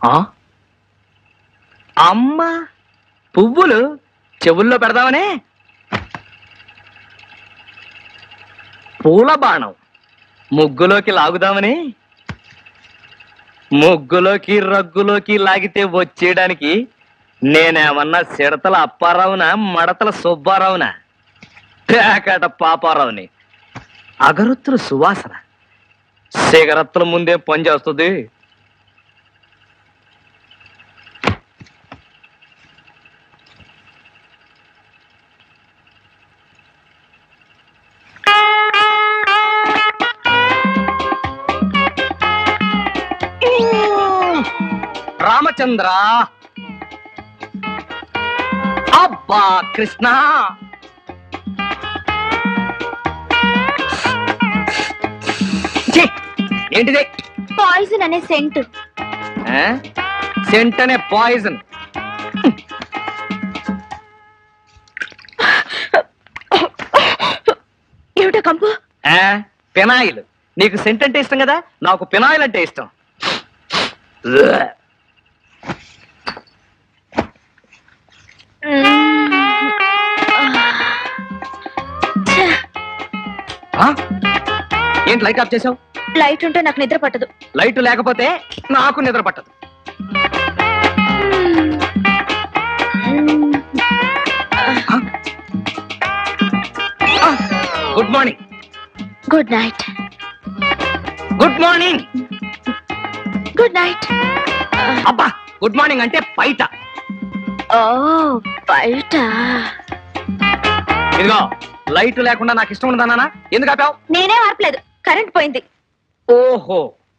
ఆ? అమ్మా పువ్వులు చెవుల్లో పెడదామనే పూల బాణం ముగ్గులోకి లాగుదామని ముగ్గులోకి రగ్గులోకి లాగితే వచ్చేయడానికి నేనేమన్నా సిడతల అప్పారావునా మడతల సుబ్బారావునా పేకాట పాపారావుని అగరొత్తుల సువాసన సిగరత్తుల ముందే పనిచేస్తుంది రామచంద్ర అబ్బా కృష్ణ ఛీ, ఏంటిది పాయిజన్ అనే సెంట్ ఆ? సెంట్ అనే పాయిజన్ ఏమిటో కంపు ఆ? పినాయిల్ నీకు సెంట్ అంటే ఇష్టం కదా నాకు పినాయిల్ అంటే ఇష్టం ఆ? ఏంటి లైట్ ఆఫ్ చేసావు లైట్ ఉంటే నాకు నిద్ర పట్టదు లైట్ లేకపోతే నాకు నిద్ర పట్టదు good morning good night good morning good night అబ్బా గుడ్ మార్నింగ్ అంటే బయట ఓ బయట ఇదిగో లైట్ లేకుండా నాకు ఇష్టం ఉండదన్నా ఎందుకు ఆపావు నేనే ఆర్పలేదు కరెంట్ పోయింది ఓహో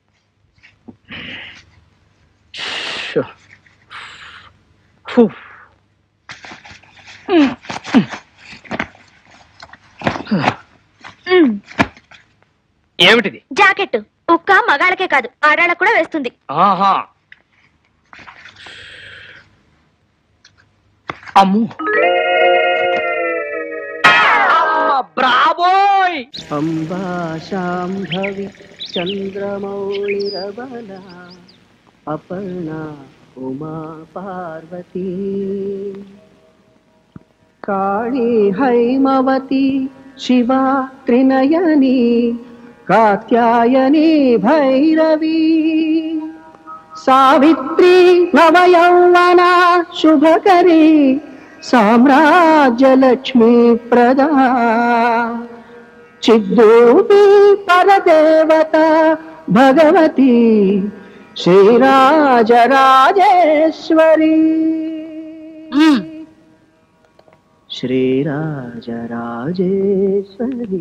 షో. ఫు. మ్మ్. ఏమిటిది జాకెట్ ఉక్క మగాళ్ళకే కాదు ఆడాళ్ళకు కూడా వేస్తుంది ఆహా అమ్ము అమ్మ, బ్రావోయ్ अम्बा शाम्भवि चन्द्रमौळिरबला अपर्णा उमा पार्वती काळी हैमवती शिवा त्रिनयनी कात्यायनी भैरवी सावित्री नवयौवना शुभकरी साम्राज्यलक्ष्मी प्रदा चिद्रूपी परदेवता भगवती श्रीराजराजेश्वरी श्रीराजराजेश्वरी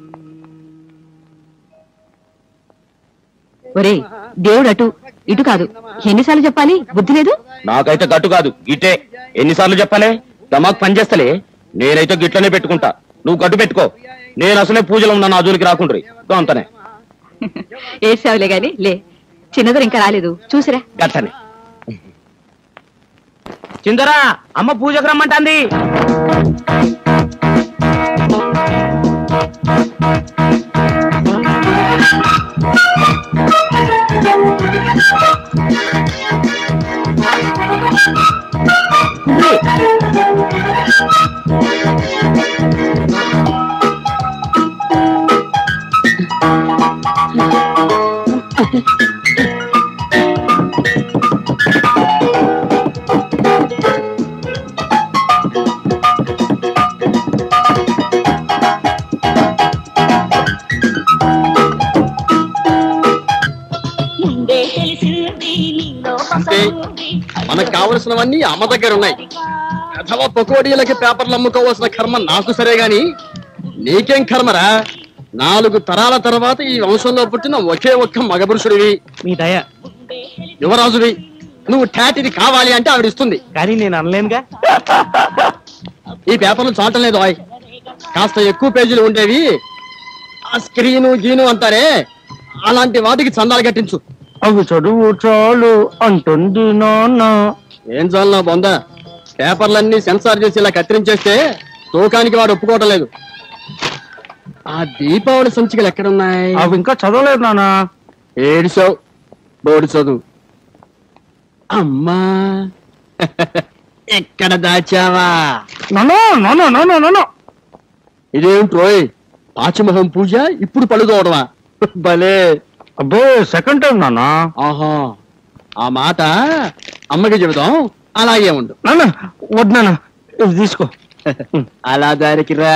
ఒరే దేవుడు అటు ఇటు కాదు ఎన్నిసార్లు చెప్పాలి బుద్ధి లేదు నాకైతే గట్టు కాదు గిట్టే ఎన్నిసార్లు చెప్పాలే దమాక్ పనిచేస్తలే నేనైతే గిట్లనే పెట్టుకుంటా నువ్వు గట్టు పెట్టుకో నేను అసలే పూజలో ఉన్న నా జోలికి రాకుండ్రి అంతనే ఏసావులే గాని లే చిన్నదరు ఇంకా రాలేదు చూసిరా గట్టనే చిందరా అమ్మ పూజకు రమ్మంటాంది అంటే మనకు కావలసినవన్నీ అమ్మ దగ్గర ఉన్నాయి అథవా పకోడీలకి పేపర్లు అమ్ముకోవాల్సిన కర్మ నాకు సరే గాని నీకేం కర్మరా నాలుగు తరాల తర్వాత ఈ వంశంలో పుట్టిన ఒకే ఒక్క మగపురుషుడివి మీ దయ యువరాజువి నువ్వు టాటిది కావాలి అంటే ఆవిడ ఇస్తుంది కానీ నేను అనలేనుగా ఈ పేపర్లు చాటం లేదు ఆయ్ కాస్త ఎక్కువ పేజీలు ఉండేవి ఆ స్క్రీను గీను అంటారే అలాంటి వాటికి చందాలు కట్టించు అవి చదువు చాలు అంటుంది నాన్న ఏం చాలనా బొందా పేపర్లన్నీ సెన్సార్ చేసి ఇలా కత్తిరించేస్తే తూకానికి వాడు ఒప్పుకోవటం లేదు ఆ దీపావళి సంచికలు ఎక్కడున్నాయి అవి ఇంకా చదవలేదు నాన్న ఏడిసావు బోడి చదువు అమ్మా ఎక్కడ దాచావా నన్ను నన్ను నన్ను నన్ను ఇదేంట్రోయ్ పాచిమహం పూజ ఇప్పుడు పழுదోడవా భలే అబ్బే సెకండ్ టైం నాన్న ఆహా ఆ మాట అమ్మకి చెబుదాం అలాగే ఉండు నాన్న వద్దు నాన్న ఇది తీసుకో అలా దారికి రా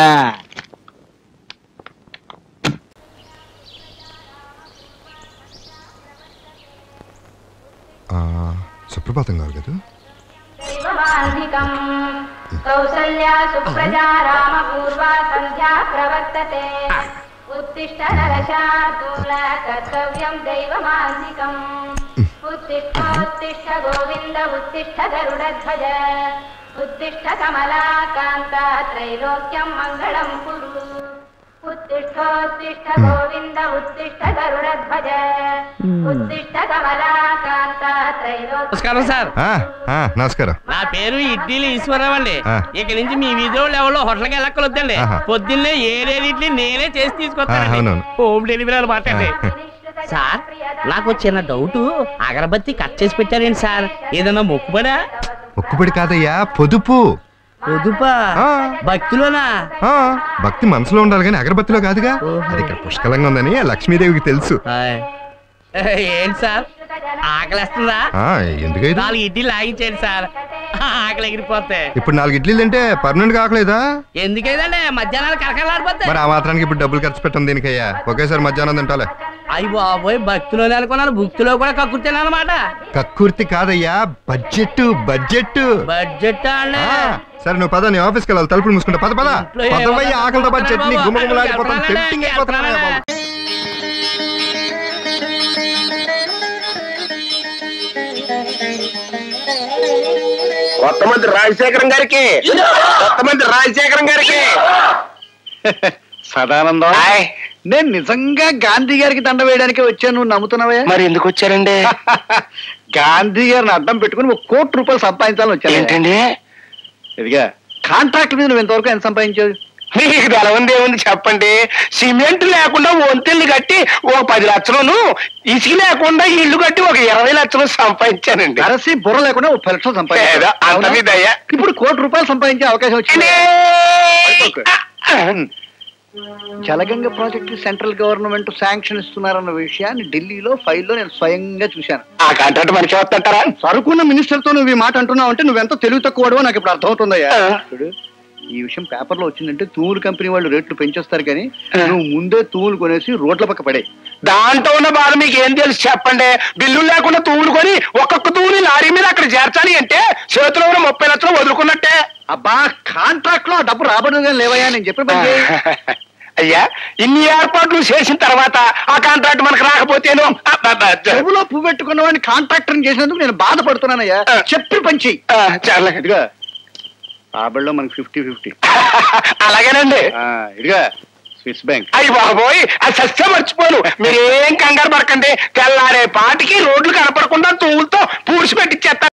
ఆ, సుప్రభాతం గారు కదా दैवमान्धिकम् कौसल्या सुप्रजा रामपूर्वा सन्ध्या प्रवर्तते उत्तिष्ठ नरशार्दूल कर्तव्यम् दैवमान्धिकम् उत्तिष्ठोत्तिष्ठ गोविन्द उत्तिष्ठ गरुडध्वज उत्तिष्ठ कमलाकान्ता त्रैलोक्यम् मङ्गलम् कुरु उत्तिष्ठोत्तिष्ठ गोविन्द उत्तिष्ठ गरुडध्वज उत्तिष्ठ कमलाकान्ता त्रैलोक्यम् నమస్కారం సార్ ఆ, ఆ, నమస్కారం నా పేరు ఇడ్లీలు ఈశ్వరరావు అండి ఆ. ఇక నుంచి మీ వీధిలో ఎవరో హోటల్కి వెళ్ళక్కలొద్దండి ఆహా. పొద్దున్నే ఏడేడు ఇడ్లీ నేనే చేసి ఆ, తీసుకొస్తాను అవునవును. హోమ్ డెలివరీ అనమాట అండి సార్ నాకు చిన్న డౌట్ అగరబత్తి కట్ చేసి పెట్టారేంటి సార్ ఏదన్నా మొక్కుబడా ఒక్కుబడి కాదయ్యా పొదుపు పొదుపా ఆ. భక్తిలోనా ఆ, భక్తి మనసులో ఉండాలి కానీ అగరబత్తిలో కాదుగా ఓహో. అది ఇక్కడ పుష్కలంగా ఉందని లక్ష్మీదేవికి తెలుసు హాయ్. ఏంటి సార్ ఆకలేస్తుందా ఆ, ఎందుకైదు నాలుగు ఇడ్లీ లాగించేయండి సార్ ఆకలి ఎగిరిపోతే ఇప్పుడు నాలుగు ఇడ్లీలు తింటే పర్మనెంట్ కాకలేదా ఎందుకైందండి మధ్యాహ్నాలు కరకలాడిపోతే మరి ఆ మాత్రానికి ఇప్పుడు డబ్బులు ఖర్చు పెట్టం దీనికయ్యా ఒకేసారి మధ్యాహ్నం తింటాలే అయ్యి బాబోయ్ భక్తిలోనే అనుకున్నాను భక్తిలో కూడా కక్కుర్తాను అనమాట కక్కుర్తి కాదయ్యా బడ్జెట్ బడ్జెట్ బడ్జెట్ అండి ఆ, సరే నువ్వు పద నీ ఆఫీస్కి వెళ్ళాలి తలుపులు మూసుకుంటా పద పద ఇంట్లో ఏం పదవయ్య ఆకలితో పాటు చట్నీ బాబు, గుమ్మగుమ్మలాడిపోతాం వెళ్తున్నానండి, టెంప్టింగ్ అయిపోతున్నాయా బాబు కొత్త మంత్రి రాజశేఖరం గారికి కొత్త మంత్రి రాజశేఖరం గారికి సదానందం నేను నిజంగా గాంధీ గారికి దండ వేయడానికి వచ్చాను నువ్వు నమ్ముతున్నావే మరి ఎందుకు వచ్చారండి గాంధీ గారిని అడ్డం పెట్టుకుని ఒక కోటి రూపాయలు సంపాదించాలని వచ్చాను ఏంటండి ఇదిగా కాంట్రాక్ట్ మీద నువ్వు ఇంతవరకు ఎంత సంపాదించావు మీకు తెలవంది ఏముంది చెప్పండి సిమెంట్ లేకుండా వంతెల్ని కట్టి ఒక పది లక్షలను ఇసుక లేకుండా ఇల్లు కట్టి ఒక ఇరవై లక్షలు సంపాదించానండి అరసి బుర్ర లేకుండా ఒక పది లక్షలు ఏదో సంపాదించావు అంత అవునా? మీద అయ్యా. ఇప్పుడు కోటి రూపాయలు సంపాదించే అవకాశం వచ్చింది Jalaganga project central government sanction ఇస్తున్నారన్న విషయాన్ని ఢిల్లీలో ఫైల్లో నేను స్వయంగా చూశాను ఆ కాంట్రాక్ట్ మనకి వస్తుంటారా సరుకున్న మినిస్టర్ తో నువ్వు ఈ మాట అంటున్నావు అంటే నువ్వెంత తెలివి తక్కువడో నాకు ఇప్పుడు అర్థమవుతుందయ్యా ఆ. చూడు ఈ విషయం పేపర్లో వచ్చిందంటే తూములు కంపెనీ వాళ్ళు రేట్లు పెంచేస్తారు కానీ నువ్వు ముందే తూములు కొనేసి రోడ్ల పక్క పడే దాంట్లో ఉన్న బాధ మీకు ఏం తెలుసు చెప్పండి బిల్లు లేకుండా తూములు కొని ఒక్కొక్క తూముని లారీ మీద అక్కడ చేర్చాలి అంటే చేతిలో ఉన్న ముప్పై లక్షలు వదులుకున్నట్టే అబ్బా కాంట్రాక్ట్ లో ఆ డబ్బు రాబడుగా లేవయ్యా నేను చెప్పిన పని చేయి. అయ్యా ఇన్ని ఏర్పాట్లు చేసిన తర్వాత ఆ కాంట్రాక్ట్ మనకు రాకపోతేను అబ్బబ్బ, చెవులో పువ్వు పెట్టుకున్న వాడిని కాంట్రాక్టర్ చేసినందుకు నేను బాధపడుతున్నానయ్యా ఆ. చెప్పి పంచి ఆ, చాలా ఇదిగా రాబడిలో మనకి ఫిఫ్టీ ఫిఫ్టీ అలాగేనండి ఇదిగా స్విస్ బ్యాంక్ అయ్యి బాబోయ్ ఆ సస్య మర్చిపోను మీరేం కంగారు పడకండి తెల్లారే పాటికి రోడ్లు కనపడకుండా తూములతో పూడ్చి పెట్టిచ్చేస్తారు